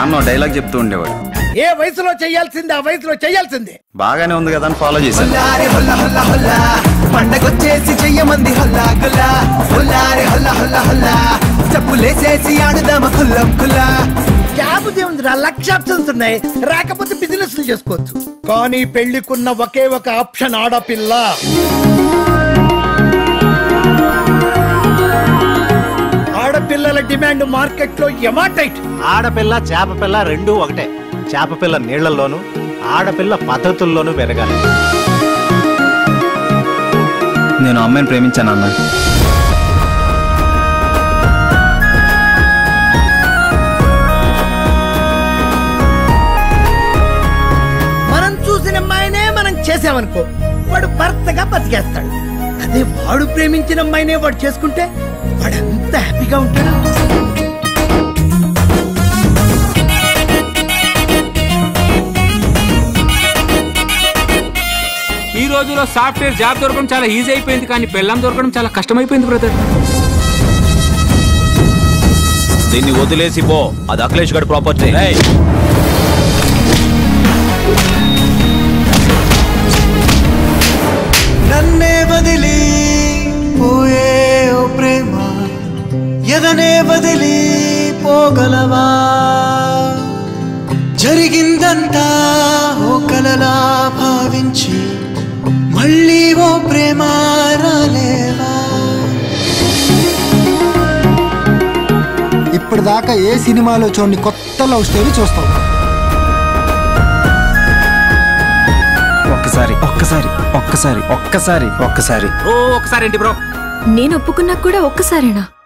నాన్న డైలాగ్ చెప్తూ ఉండేవాడు ఏ వయసులో చేయాల్సింది ఆ వయసులో చేయాల్సిందే బాగానే ఉంది కదా అని ఫాలో చేశాను హొల్లారే హొల్ల హొల్ల హొల్ల పండగొచ్చేసి చెయ్యమంది హొల్లా గుల్లా హొల్లారే హొల్ల హొల్ల హొల్ల చెప్పులేసేసి ఆడుదామ కుల్లం కుల్లా క్యాబ్ దేవుందిరా లక్ష ఆప్షన్స్ ఉన్నాయి రాకపోతే బిజినెస్ చేసుకోవచ్చు కానీ పెళ్లికున్న ఒకే ఒక ఆప్షన్ ఆడపిల్ల ఆడపిల్లల డిమాండ్ మార్కెట్ లో ఎమాటైట్ ఆడపిల్ల చేప పిల్ల రెండూ ఒకటే చేప పిల్ల నీళ్లలోను ఆడపిల్ల పద్ధతుల్లోనూ పెరగాలి నేను ఆ అమ్మాయిని ప్రేమించాను అన్న మనం చూసిన అమ్మాయినే మనం చేసామనుకో వాడు భర్తగా బతికేస్తాడు అదే వాడు ప్రేమించిన అమ్మాయినే వాడు చేసుకుంటే వాడు ఎంత హ్యాపీగా ఉంటాడు ఈ రోజులో సాఫ్ట్వేర్ జాబ్ దొరకడం చాలా ఈజీ అయిపోయింది కానీ పెళ్ళం దొరకడం చాలా కష్టమైపోయింది బ్రదర్ దీన్ని వదిలేసి పో అది అఖిలేష్ గడ్ ప్రాపర్టీ నన్నే వదిలి పోయే ఓ ప్రేమ ఎదనే వదిలి పోగలవా జరిగిందంతా ఓ కలలా భావించి మళ్ళీ ఓ ప్రేమ రాలేవా ఇప్పటిదాకా ఏ సినిమాలో చూడండి కొత్త లవ్ స్టోరీ చూస్తాం ఒక్కసారి ఒక్కసారి ఒక్కసారి ఒక్కసారి ఒక్కసారి ఓ ఒకసారి ఏంటి బ్రో నేను ఒప్పుకున్నా కూడా ఒక్కసారేనా